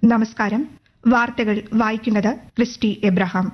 നമസ്കാരം വാർത്തകൾ വായിക്കുന്നത് ക്രിസ്റ്റി എബ്രഹാം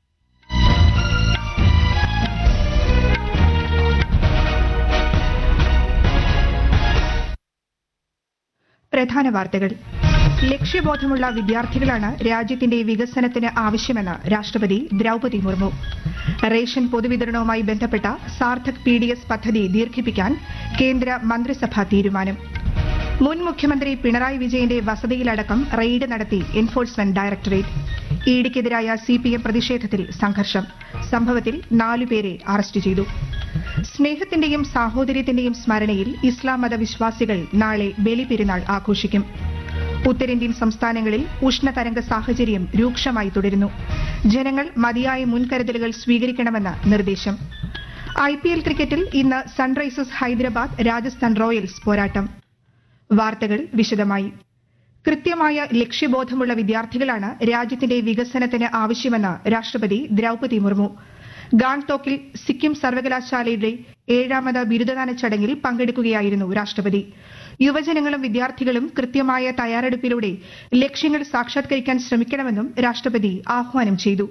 പ്രധാന വാർത്തകൾ ലക്ഷ്യബോധമുള്ള വിദ്യാർത്ഥികളാണ് രാജ്യത്തിന്റെ വികസനത്തിന് ആവശ്യമെന്ന് രാഷ്ട്രപതി ദ്രൌപതി മുർമു റേഷൻ പൊതുവിതരണവുമായി ബന്ധപ്പെട്ട സാർത്ഥക് പി ഡി എസ് പദ്ധതി ദീർഘിപ്പിക്കാൻ കേന്ദ്ര മന്ത്രിസഭാ തീരുമാനം മുൻ മുഖ്യമന്ത്രി പിണറായി വിജയന്റെ വസതിയിലടക്കം റെയ്ഡ് നടത്തി എൻഫോഴ്സ്മെന്റ് ഡയറക്ടറേറ്റ് ഇഡിക്കെതിരായ സി പി എം പ്രതിഷേധത്തിൽ സംഘർഷം സംഭവത്തിൽ നാലുപേരെ അറസ്റ്റ് ചെയ്തു സ്നേഹത്തിന്റെയും സാഹോദര്യത്തിന്റെയും സ്മരണയിൽ ഇസ്ലാം മതവിശ്വാസികൾ നാളെ ബലിപെരുന്നാൾ ആഘോഷിക്കും ഉത്തരേന്ത്യൻ സംസ്ഥാനങ്ങളിൽ ഉഷ്ണതരംഗ സാഹചര്യം രൂക്ഷമായി തുടരുന്നു ജനങ്ങൾ മതിയായ മുൻകരുതലുകൾ സ്വീകരിക്കണമെന്ന് നിർദ്ദേശം ഐ പി എൽ ക്രിക്കറ്റിൽ ഇന്ന് സൺറൈസേഴ്സ് ഹൈദരാബാദ് രാജസ്ഥാൻ റോയൽസ് പോരാട്ടം വാർത്തകൾ വിശദമായി കൃത്യമായ ലക്ഷ്യബോധമുള്ള വിദ്യാർത്ഥികളാണ് രാജ്യത്തിന്റെ വികസനത്തിന് ആവശ്യമെന്ന് രാഷ്ട്രപതി ദ്രൌപതി മുർമു ഗാങ്ടോക്കിൽ സിക്കിം സർവകലാശാലയുടെ ഏഴാമത് ബിരുദദാന ചടങ്ങിൽ പങ്കെടുക്കുകയായിരുന്നു രാഷ്ട്രപതി യുവജനങ്ങളും വിദ്യാർത്ഥികളും കൃത്യമായ തയ്യാറെടുപ്പിലൂടെ ലക്ഷ്യങ്ങൾ സാക്ഷാത്കരിക്കാൻ ശ്രമിക്കണമെന്നും രാഷ്ട്രപതി ആഹ്വാനം ചെയ്തു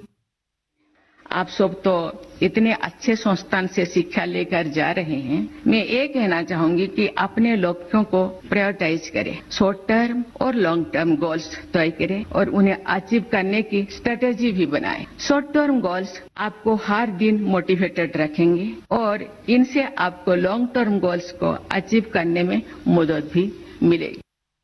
आप सब तो इतने अच्छे संस्थान से शिक्षा लेकर जा रहे हैं मैं ये कहना चाहूंगी कि अपने लक्ष्यों को प्रायोरिटाइज करें शॉर्ट टर्म और लॉन्ग टर्म गोल्स तय करें और उन्हें अचीव करने की स्ट्रेटेजी भी बनाएं शॉर्ट टर्म गोल्स आपको हर दिन मोटिवेटेड रखेंगे और इनसे आपको लॉन्ग टर्म गोल्स को अचीव करने में मदद भी मिलेगी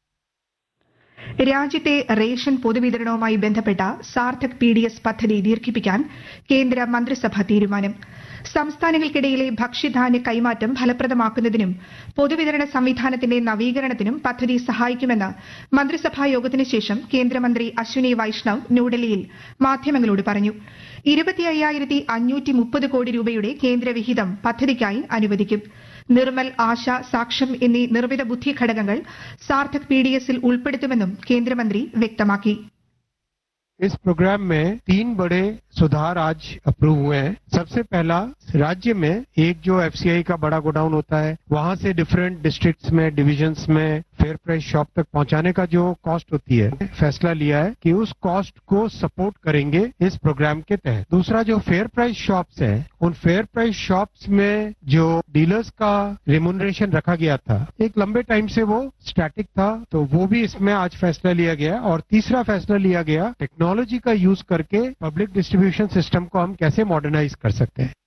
രാജ്യത്തെ റേഷൻ പൊതുവിതരണവുമായി ബന്ധപ്പെട്ട സാർത്ഥക് പി ഡി എസ് പദ്ധതി ദീർഘിപ്പിക്കാൻ കേന്ദ്ര മന്ത്രിസഭ തീരുമാനം സംസ്ഥാനങ്ങൾക്കിടയിലെ ഭക്ഷ്യധാന്യ കൈമാറ്റം ഫലപ്രദമാക്കുന്നതിനും പൊതുവിതരണ സംവിധാനത്തിന്റെ നവീകരണത്തിനും പദ്ധതി സഹായിക്കുമെന്ന് മന്ത്രിസഭാ യോഗത്തിന് ശേഷം കേന്ദ്രമന്ത്രി അശ്വിനി വൈഷ്ണവ് ന്യൂഡൽഹിയിൽ മാധ്യമങ്ങളോട് പറഞ്ഞു ഇരുപത്തി അയ്യായിരത്തി അഞ്ഞൂറ്റി മുപ്പത് കോടി രൂപയുടെ കേന്ദ്രവിഹിതം പദ്ധതിക്കായി അനുവദിക്കും നിർമ്മൽ ആശ സാക്ഷം എന്നീ നിർമ്മിത ബുദ്ധി ഘടകങ്ങൾ സാർത്ഥക് പി ഡി എസിൽ ഉൾപ്പെടുത്തുമെന്നും കേന്ദ്രമന്ത്രി വ്യക്തമാക്കി इस प्रोग्राम में तीन बड़े सुधार आज अप्रूव हुए हैं सबसे पहला राज्य में एक जो एफसीआई का बड़ा गोडाउन होता है वहां से डिफरेंट डिस्ट्रिक्ट्स में डिविजन्स में फेयर प्राइस शॉप तक पहुंचाने का जो कॉस्ट होती है फैसला लिया है कि उस कॉस्ट को सपोर्ट करेंगे इस प्रोग्राम के तहत दूसरा जो फेयर प्राइस शॉप्स है उन फेयर प्राइस शॉप्स में जो डीलर्स का रिमुनरेशन रखा गया था एक लंबे टाइम से वो स्टैटिक था तो वो भी इसमें आज फैसला लिया गया और तीसरा फैसला लिया गया टेक्नोलॉजी का यूज करके पब्लिक डिस्ट्रीब्यूशन सिस्टम को हम कैसे मॉडर्नाइज कर सकते हैं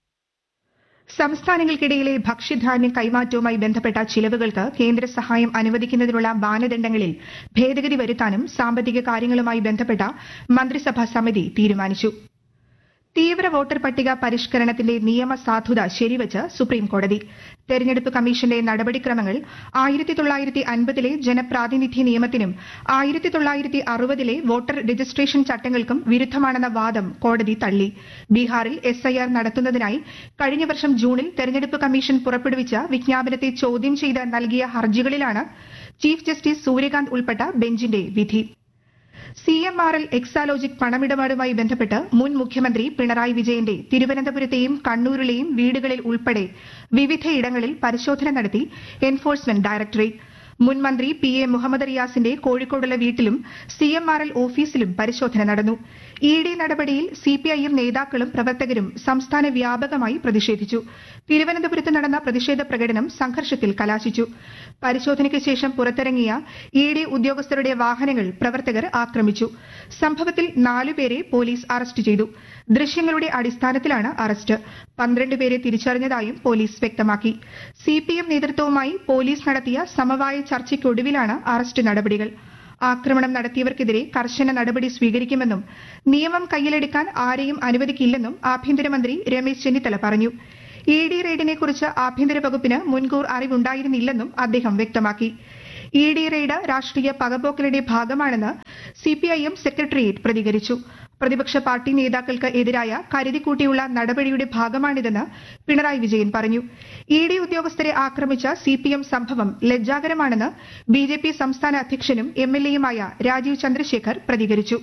സംസ്ഥാനങ്ങൾക്കിടയിലെ ഭക്ഷ്യധാന്യ കൈമാറ്റവുമായി ബന്ധപ്പെട്ട ചിലവുകൾക്ക് കേന്ദ്ര സഹായം അനുവദിക്കുന്നതിനുള്ള മാനദണ്ഡങ്ങളിൽ ഭേദഗതി വരുത്താനും സാമ്പത്തിക കാര്യങ്ങളുമായി ബന്ധപ്പെട്ട മന്ത്രിസഭാ സമിതി തീരുമാനിച്ചു തീവ്ര വോട്ടർ പട്ടിക പരിഷ്കരണത്തിന്റെ നിയമസാധുത ശരിവച്ച് സുപ്രീം കോടതി തെരഞ്ഞെടുപ്പ് കമ്മീഷന്റെ നടപടിക്രമങ്ങൾ ആയിരത്തി തൊള്ളായിരത്തി അൻപതിലെ ജനപ്രാതിനിധ്യ നിയമത്തിനും ആയിരത്തി തൊള്ളായിരത്തി അറുപതിലെ വോട്ടർ രജിസ്ട്രേഷൻ ചട്ടങ്ങൾക്കും വിരുദ്ധമാണെന്ന വാദം കോടതി തള്ളി ബീഹാറിൽ എസ്ഐആർ നടത്തുന്നതിനായി കഴിഞ്ഞ വർഷം ജൂണിൽ തെരഞ്ഞെടുപ്പ് കമ്മീഷൻ പുറപ്പെടുവിച്ച വിജ്ഞാപനത്തെ ചോദ്യം ചെയ്ത് നൽകിയ ഹർജികളിലാണ് ചീഫ് ജസ്റ്റിസ് സൂര്യകാന്ത് ഉൾപ്പെട്ട ബെഞ്ചിന്റെ വിധി C M R L Exalogic പണമിടപാടുമായി ബന്ധപ്പെട്ട് മുൻ മുഖ്യമന്ത്രി പിണറായി വിജയന്റെ തിരുവനന്തപുരത്തെയും കണ്ണൂരിലെയും വീടുകളിൽ ഉൾപ്പെടെ വിവിധയിടങ്ങളിൽ പരിശോധന നടത്തി എൻഫോഴ്സ്മെന്റ് ഡയറക്ടറേറ്റ് മുൻ മന്ത്രി പി എ മുഹമ്മദ് റിയാസിന്റെ കോഴിക്കോടുള്ള വീട്ടിലും സി എം ആർ എൽ ഓഫീസിലും പരിശോധന നടന്നു ഇ ഡി നടപടിയിൽ സിപിഐഎം നേതാക്കളും പ്രവർത്തകരും സംസ്ഥാന വ്യാപകമായി പ്രതിഷേധിച്ചു തിരുവനന്തപുരത്ത് നടന്ന പ്രതിഷേധ പ്രകടനം സംഘർഷത്തിൽ കലാശിച്ചു പരിശോധനയ്ക്ക് ശേഷം പുറത്തിറങ്ങിയ ഇ ഡി ഉദ്യോഗസ്ഥരുടെ വാഹനങ്ങൾ പ്രവർത്തകർ ആക്രമിച്ചു സംഭവത്തിൽ നാലുപേരെ പോലീസ് അറസ്റ്റ് ചെയ്തു ദൃശ്യങ്ങളുടെ അടിസ്ഥാനത്തിലാണ് അറസ്റ്റ് പന്ത്രണ്ട് പേരെ തിരിച്ചറിഞ്ഞതായും പോലീസ് വ്യക്തമാക്കി സിപിഎം നേതൃത്വവുമായി പോലീസ് നടത്തിയ സമവായ ചർച്ചയ്ക്കൊടുവിലാണ് അറസ്റ്റ് നടപടികൾ ആക്രമണം നടത്തിയവർക്കെതിരെ കർശന നടപടി സ്വീകരിക്കുമെന്നും നിയമം കയ്യിലെടുക്കാൻ ആരെയും അനുവദിക്കില്ലെന്നും ആഭ്യന്തരമന്ത്രി രമേശ് ചെന്നിത്തല പറഞ്ഞു ഇ ഡി റെയ്ഡിനെ കുറിച്ച് ആഭ്യന്തര വകുപ്പിന് മുൻകൂർ അറിവുണ്ടായിരുന്നില്ലെന്നും അദ്ദേഹം വ്യക്തമാക്കി ഇ ഡി റെയ്ഡ് രാഷ്ട്രീയ പകപോക്കലുടെ ഭാഗമാണെന്ന് സിപിഐഎം സെക്രട്ടേറിയറ്റ് പ്രതികരിച്ചു പ്രതിപക്ഷ പാർട്ടി നേതാക്കൾക്ക് എതിരായ കരുതിക്കൂട്ടിയുള്ള നടപടിയുടെ ഭാഗമാണിതെന്ന് പിണറായി വിജയൻ പറഞ്ഞു ഇ ഡി ഉദ്യോഗസ്ഥരെ ആക്രമിച്ച സിപിഎം സംഭവം ലജ്ജാകരമാണെന്ന് ബിജെപി സംസ്ഥാന അധ്യക്ഷനും എംഎൽഎയുമായ രാജീവ് ചന്ദ്രശേഖർ പ്രതികരിച്ചു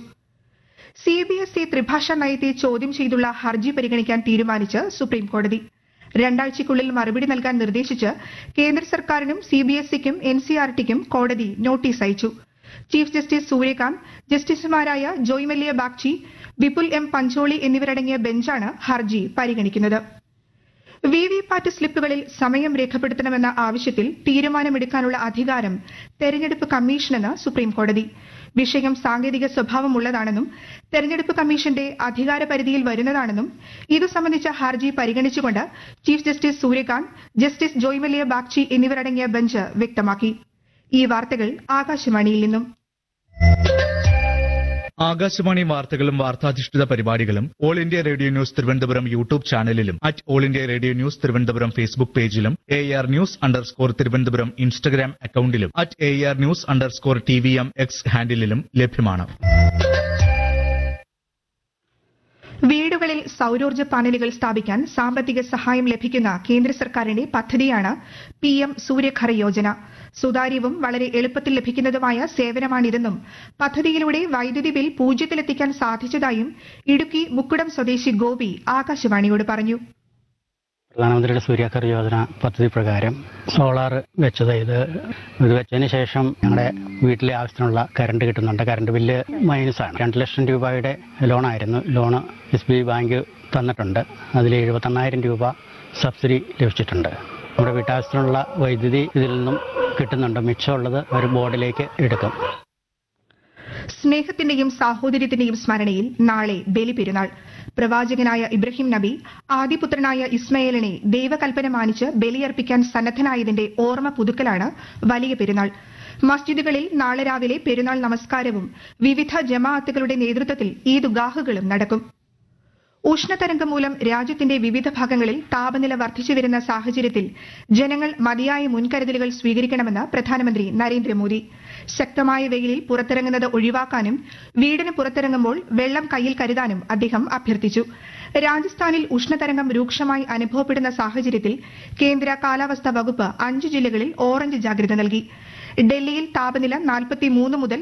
സിബിഎസ്ഇ ത്രിഭാഷാ നയത്തെ ചോദ്യം ചെയ്തുള്ള ഹർജി പരിഗണിക്കാൻ തീരുമാനിച്ച് സുപ്രീം കോടതി രണ്ടാഴ്ചയ്ക്കുള്ളിൽ മറുപടി നൽകാൻ നിർദ്ദേശിച്ച് കേന്ദ്ര സർക്കാരിനും സിബിഎസ്ഇക്കും എൻസിആർടിക്കും കോടതി നോട്ടീസ് അയച്ചു ചീഫ് ജസ്റ്റിസ് സൂര്യകാന്ത് ജസ്റ്റിസുമാരായ ജോയ്മല്യ ബാഗ്ചി വിപുൽ എം പഞ്ചോളി എന്നിവരടങ്ങിയ ബെഞ്ചാണ് ഹർജി പരിഗണിക്കുന്നത് വി വി പാറ്റ് സ്ലിപ്പുകളിൽ സമയം രേഖപ്പെടുത്തണമെന്ന ആവശ്യത്തിൽ തീരുമാനമെടുക്കാനുള്ള അധികാരം തെരഞ്ഞെടുപ്പ് കമ്മീഷനെന്ന് സുപ്രീം കോടതി വിഷയം സാങ്കേതിക സ്വഭാവമുള്ളതാണെന്നും തെരഞ്ഞെടുപ്പ് കമ്മീഷന്റെ അധികാര പരിധിയിൽ വരുന്നതാണെന്നും ഇതു സംബന്ധിച്ച ഹർജി പരിഗണിച്ചുകൊണ്ട് chief justice Suryakant justice Joymalya Bagchi എന്നിവരടങ്ങിയ ബെഞ്ച് വ്യക്തമാക്കി ഈ വാർത്തകൾ ആകാശവാണിയിൽ നിന്നും ആകാശവാണി വാർത്തകളും വാർത്താധിഷ്ഠിത പരിപാടികളും all India radio news Thiruvananthapuram YouTube ചാനലിലും at all India radio news Thiruvananthapuram Facebook പേജിലും A R news underscore Thiruvananthapuram Instagram അക്കൌണ്ടിലും at A R news underscore T V M X ഹാൻഡിലും ലഭ്യമാണ് വീടുകളിൽ സൌരോർജ്ജ പാനലുകൾ സ്ഥാപിക്കാൻ സാമ്പത്തിക സഹായം ലഭിക്കുന്ന കേന്ദ്ര സർക്കാരിന്റെ പദ്ധതിയാണ് പി എം സൂര്യഘർ യോജന സുതാര്യവും വളരെ എളുപ്പത്തിൽ ലഭിക്കുന്നതുമായ സേവനമാണിതെന്നും പദ്ധതിയിലൂടെ വൈദ്യുതി ബിൽ പൂജ്യത്തിലെത്തിക്കാൻ സാധിച്ചതായും ഇടുക്കി മുക്കുടം സ്വദേശി ഗോപി ആകാശവാണിയോട് പറഞ്ഞു പ്രധാനമന്ത്രിയുടെ സൂര്യഘർ യോജന പദ്ധതി പ്രകാരം സോളാർ വെച്ചത് ഇത് ഇത് വെച്ചതിന് ശേഷം ഞങ്ങളുടെ വീട്ടിലെ ആവശ്യത്തിനുള്ള കറണ്ട് കിട്ടുന്നുണ്ട് കറണ്ട് ബില്ല് മൈനസ് ആണ് രണ്ട് ലക്ഷം രൂപയുടെ ലോണായിരുന്നു ലോണ് എസ് ബി ബാങ്ക് തന്നിട്ടുണ്ട് അതിൽ എഴുപത്തെണ്ണായിരം രൂപ സബ്സിഡി ലഭിച്ചിട്ടുണ്ട് നമ്മുടെ വീട്ടാവശ്യത്തിനുള്ള വൈദ്യുതി ഇതിൽ നിന്നും കിട്ടുന്നുണ്ട് മിച്ചമുള്ളത് ഒരു ബോർഡിലേക്ക് എടുക്കും സ്നേഹത്തിന്റെയും സാഹോദര്യത്തിന്റെയും സ്മരണയിൽ നാളെ ബലിപെരുന്നാൾ പ്രവാചകനായ ഇബ്രാഹിം നബി ആദിപുത്രനായ ഇസ്മയേലിനെ ദൈവകൽപ്പന മാനിച്ച് ബലിയർപ്പിക്കാൻ സന്നദ്ധനായതിന്റെ ഓർമ്മ പുതുക്കലാണ് വലിയ പെരുന്നാൾ മസ്ജിദുകളിൽ നാളെ രാവിലെ പെരുന്നാൾ നമസ്കാരവും വിവിധ ജമാഅത്തുകളുടെ നേതൃത്വത്തിൽ ഈദുഗാഹുകളും നടക്കും ഉഷ്ണതരംഗം മൂലം രാജ്യത്തിന്റെ വിവിധ ഭാഗങ്ങളിൽ താപനില വർദ്ധിച്ചുവരുന്ന സാഹചര്യത്തിൽ ജനങ്ങൾ മതിയായ മുൻകരുതലുകൾ സ്വീകരിക്കണമെന്ന് പ്രധാനമന്ത്രി നരേന്ദ്രമോദി ശക്തമായ വെയിലിൽ പുറത്തിറങ്ങുന്നത് ഒഴിവാക്കാനും വീടിന് പുറത്തിറങ്ങുമ്പോൾ വെള്ളം കയ്യിൽ കരുതാനും അദ്ദേഹം അഭ്യർത്ഥിച്ചു രാജസ്ഥാനിൽ ഉഷ്ണതരംഗം രൂക്ഷമായി അനുഭവപ്പെടുന്ന സാഹചര്യത്തിൽ കേന്ദ്ര കാലാവസ്ഥാ വകുപ്പ് അഞ്ച് ജില്ലകളിൽ ഓറഞ്ച് ജാഗ്രത നൽകി ഡൽഹിയിൽ താപനില 43 മുതൽ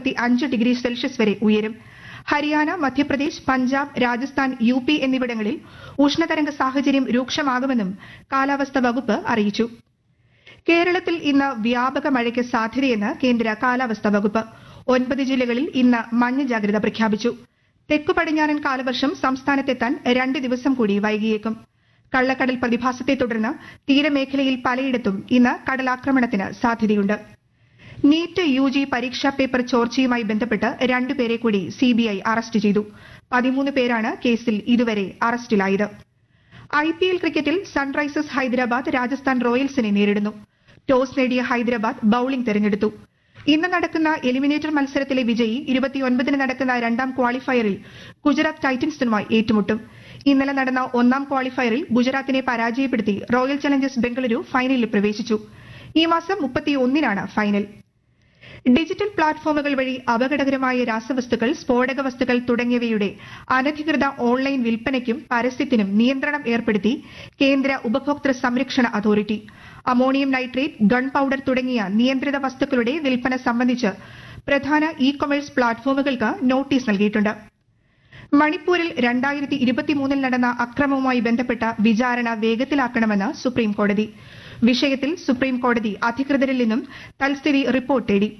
45 ഡിഗ്രി സെൽഷ്യസ് വരെ ഉയരും ഹരിയാന മധ്യപ്രദേശ് പഞ്ചാബ് രാജസ്ഥാൻ യു പി എന്നിവിടങ്ങളിൽ ഉഷ്ണതരംഗ സാഹചര്യം രൂക്ഷമാകുമെന്നും കാലാവസ്ഥാ വകുപ്പ് അറിയിച്ചു കേരളത്തിൽ ഇന്ന് വ്യാപക മഴയ്ക്ക് സാധ്യതയെന്ന് കേന്ദ്ര കാലാവസ്ഥാ വകുപ്പ് ഒൻപത് ജില്ലകളിൽ ഇന്ന് മഞ്ഞ ജാഗ്രത പ്രഖ്യാപിച്ചു തെക്കു പടിഞ്ഞാറൻ കാലവർഷം സംസ്ഥാനത്തെത്താൻ രണ്ട് ദിവസം കൂടി വൈകിയേക്കും കള്ളക്കടൽ പ്രതിഭാസത്തെ തുടർന്ന് തീരമേഖലയിൽ പലയിടത്തും ഇന്ന് കടലാക്രമണത്തിന് സാധ്യതയുണ്ട് നീറ്റ് യു ജി പരീക്ഷാ പേപ്പർ ചോർച്ചയുമായി ബന്ധപ്പെട്ട് രണ്ടുപേരെ കൂടി സിബിഐ അറസ്റ്റ് ചെയ്തു പതിമൂന്ന് പേരാണ് കേസിൽ ഇതുവരെ അറസ്റ്റിലായത് ഐ പി എൽ ക്രിക്കറ്റിൽ സൺറൈസേഴ്സ് ഹൈദരാബാദ് രാജസ്ഥാൻ റോയൽസിനെ നേരിടുന്നു ടോസ് നേടിയ ഹൈദരാബാദ് ബൌളിംഗ് തെരഞ്ഞെടുത്തു ഇന്ന് നടക്കുന്ന എലിമിനേറ്റർ മത്സരത്തിലെ വിജയി ഇരുപത്തിയൊൻപതിന് നടക്കുന്ന രണ്ടാം ക്വാളിഫയറിൽ ഗുജറാത്ത് ടൈറ്റൻസിനുമായി ഏറ്റുമുട്ടും ഇന്നലെ നടന്ന ഒന്നാം ക്വാളിഫയറിൽ ഗുജറാത്തിനെ പരാജയപ്പെടുത്തി റോയൽ ചലഞ്ചേഴ്സ് ബംഗളൂരു ഫൈനലിൽ പ്രവേശിച്ചു ഈ മാസം മുപ്പത്തിയൊന്നിനാണ് ഫൈനൽ ഡിജിറ്റൽ പ്ലാറ്റ്ഫോമുകൾ വഴി അപകടകരമായ രാസവസ്തുക്കൾ സ്ഫോടക വസ്തുക്കൾ തുടങ്ങിയവയുടെ അനധികൃത ഓൺലൈൻ വിൽപ്പനയ്ക്കും പരസ്യത്തിനും നിയന്ത്രണം ഏർപ്പെടുത്തി കേന്ദ്ര ഉപഭോക്തൃ സംരക്ഷണ authority ammonium nitrate gun powder തുടങ്ങിയ നിയന്ത്രിത വസ്തുക്കളുടെ വിൽപ്പന സംബന്ധിച്ച് പ്രധാന ഇ കൊമേഴ്സ് പ്ലാറ്റ്ഫോമുകൾക്ക് നോട്ടീസ് നൽകിയിട്ടുണ്ട് മണിപ്പൂരിൽ രണ്ടായിരത്തി ഇരുപത്തിമൂന്നിൽ നടന്ന അക്രമവുമായി ബന്ധപ്പെട്ട വിചാരണ വേഗത്തിലാക്കണമെന്ന് സുപ്രീം കോടതി വിഷയത്തിൽ സുപ്രീം കോടതി അധികൃതരിൽ നിന്നും തൽസ്ഥിതി റിപ്പോർട്ട് തേടി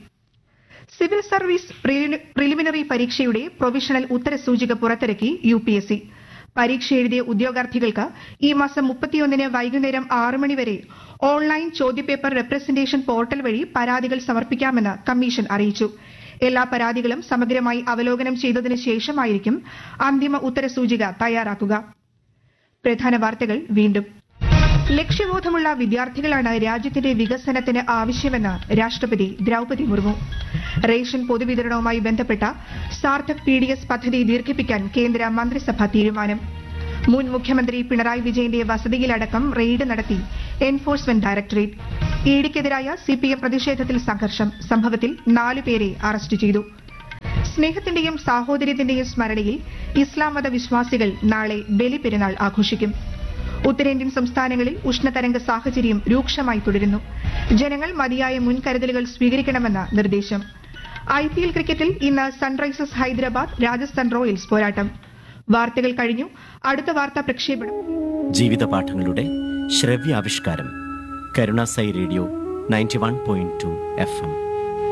സിവിൽ സർവീസ് പ്രിലി- പ്രിലിമിനറി പരീക്ഷയുടെ പ്രൊവിഷണൽ ഉത്തരസൂചിക പുറത്തിറക്കി യു പി എസ് സി പരീക്ഷ എഴുതിയ ഉദ്യോഗാർത്ഥികൾക്ക് ഈ മാസം മുപ്പത്തിയൊന്നിന് വൈകുന്നേരം ആറ് മണി വരെ ഓൺലൈൻ ചോദ്യപേപ്പർ റെപ്രസന്റേഷൻ പോർട്ടൽ വഴി പരാതികൾ സമർപ്പിക്കാമെന്ന് കമ്മീഷൻ അറിയിച്ചു എല്ലാ പരാതികളും സമഗ്രമായി അവലോകനം ചെയ്തതിനു ശേഷമായിരിക്കും അന്തിമ ഉത്തരസൂചിക തയ്യാറാക്കുക പ്രധാന വാർത്തകൾ വീണ്ടും ലക്ഷ്യബോധമുള്ള വിദ്യാർത്ഥികളാണ് രാജ്യത്തിന്റെ വികസനത്തിന് ആവശ്യമെന്ന് രാഷ്ട്രപതി ദ്രൌപതി മുർമു റേഷൻ പൊതുവിതരണവുമായി ബന്ധപ്പെട്ട സാർത്ഥക് പി ഡി എസ് പദ്ധതി ദീർഘിപ്പിക്കാൻ കേന്ദ്ര മന്ത്രിസഭ തീരുമാനം മുൻ മുഖ്യമന്ത്രി പിണറായി വിജയന്റെ വസതിയിലടക്കം റെയ്ഡ് നടത്തി എൻഫോഴ്സ്മെന്റ് ഡയറക്ടറേറ്റ് ഇഡിക്കെതിരായ സിപിഎം പ്രതിഷേധത്തിൽ സംഘർഷം സംഭവത്തിൽ നാലുപേരെ അറസ്റ്റ് ചെയ്തു സ്നേഹത്തിന്റെയും സാഹോദര്യത്തിന്റെയും സ്മരണയിൽ ഇസ്ലാം മത വിശ്വാസികൾ നാളെ ബലിപെരുന്നാൾ ആഘോഷിക്കും ഉത്തരേന്ത്യൻ സംസ്ഥാനങ്ങളിൽ ഉഷ്ണതരംഗ സാഹചര്യം രൂക്ഷമായി തുടരുന്നു ജനങ്ങൾ മതിയായ മുൻകരുതലുകൾ സ്വീകരിക്കണമെന്ന നിർദ്ദേശം ഐ പി എൽ ക്രിക്കറ്റിൽ ഇന്ന് സൺറൈസേഴ്സ് ഹൈദരാബാദ് രാജസ്ഥാൻ റോയൽസ് പോരാട്ടം വാർത്തകൾ കഴിഞ്ഞു അടുത്ത വാർത്താ പ്രക്ഷേപണം ജീവിതപാഠങ്ങളുടെ ശ്രവ്യാവിഷ്കാരം Karunasai radio ninety one point two F M